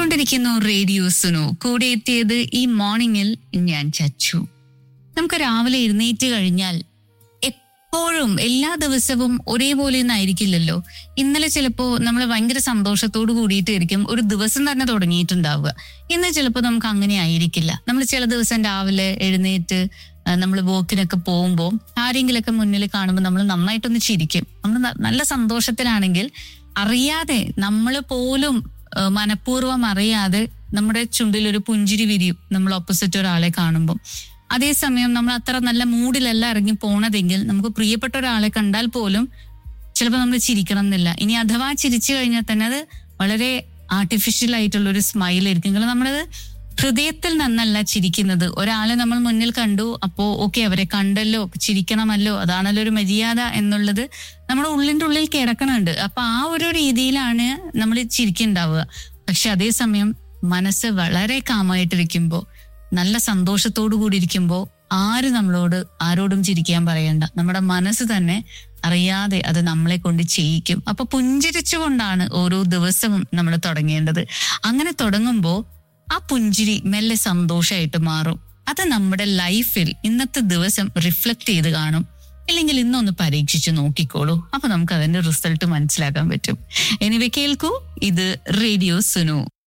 കേട്ടുകൊണ്ടിരിക്കുന്നു റേഡിയോ സുനു കൂടെ എത്തിയത് ഈ മോർണിംഗിൽ ഞാൻ ചച്ചു നമുക്ക് രാവിലെ എഴുന്നേറ്റ് കഴിഞ്ഞാൽ എപ്പോഴും എല്ലാ ദിവസവും ഒരേപോലെ ഒന്നും ആയിരിക്കില്ലല്ലോ ഇന്നലെ ചിലപ്പോ നമ്മൾ ഭയങ്കര സന്തോഷത്തോട് കൂടിയിട്ടായിരിക്കും ഒരു ദിവസം തന്നെ തുടങ്ങിയിട്ടുണ്ടാവുക ഇന്ന് ചിലപ്പോൾ നമുക്ക് അങ്ങനെ ആയിരിക്കില്ല നമ്മൾ ചില ദിവസം രാവിലെ എഴുന്നേറ്റ് നമ്മൾ വോക്കിനൊക്കെ പോകുമ്പോൾ ആരെങ്കിലൊക്കെ മുന്നിൽ കാണുമ്പോൾ നമ്മൾ നന്നായിട്ടൊന്ന് ചിരിക്കും നമ്മൾ ന- നല്ല സന്തോഷത്തിലാണെങ്കിൽ അറിയാതെ നമ്മൾ പോലും ആ, മനഃപൂർവ്വം അറിയാതെ നമ്മുടെ ചുണ്ടിൽ ഒരു പുഞ്ചിരി വിരിയും നമ്മൾ ഓപ്പോസിറ്റ് ഒരാളെ കാണുമ്പോൾ അതേസമയം നമ്മൾ അത്ര നല്ല മൂഡിലല്ല ഇറങ്ങി പോണതെങ്കിൽ നമുക്ക് പ്രിയപ്പെട്ട ഒരാളെ കണ്ടാൽ പോലും ചിലപ്പോൾ നമ്മൾ ചിരിക്കണം എന്നില്ല ഇനി അഥവാ ചിരിച്ചു കഴിഞ്ഞാൽ തന്നെ അത് വളരെ ആർട്ടിഫിഷ്യൽ ആയിട്ടുള്ള ഒരു സ്മൈൽ ആയിരിക്കും കാരണം നമ്മളത് ഹൃദയത്തിൽ നിന്നല്ല ചിരിക്കുന്നത് ഒരാളെ നമ്മൾ മുന്നിൽ കണ്ടു അപ്പോ ഓക്കെ അവരെ കണ്ടല്ലോ ചിരിക്കണമല്ലോ അതാണല്ലോ ഒരു മര്യാദ എന്നുള്ളത് നമ്മുടെ ഉള്ളിൻ്റെ ഉള്ളിൽ കിടക്കണുണ്ട് അപ്പൊ ആ ഒരു രീതിയിലാണ് നമ്മൾ ചിരിക്കുന്നുണ്ടാവുക പക്ഷെ അതേസമയം മനസ്സ് വളരെ കാമായിട്ടിരിക്കുമ്പോൾ നല്ല സന്തോഷത്തോടു കൂടി ഇരിക്കുമ്പോൾ ആര് നമ്മളോട് ആരോടും ചിരിക്കാൻ പറയണ്ട നമ്മുടെ മനസ്സ് തന്നെ അറിയാതെ അത് നമ്മളെ കൊണ്ട് ചെയ്യിക്കും അപ്പൊ പുഞ്ചിരിച്ചുകൊണ്ടാണ് ഓരോ ദിവസവും നമ്മൾ തുടങ്ങേണ്ടത് അങ്ങനെ തുടങ്ങുമ്പോൾ ആ പുഞ്ചിരി മെല്ലെ സന്തോഷമായിട്ട് മാറും അത് നമ്മുടെ ലൈഫിൽ ഇന്നത്തെ ദിവസം റിഫ്ലക്ട് ചെയ്ത് കാണും ഇല്ലെങ്കിൽ ഇന്നൊന്ന് പരീക്ഷിച്ച് നോക്കിക്കോളൂ അപ്പൊ നമുക്ക് അതിന്റെ റിസൾട്ട് മനസ്സിലാക്കാൻ പറ്റും എനിവെ കേൾക്കൂ ഇത് റേഡിയോ സുനു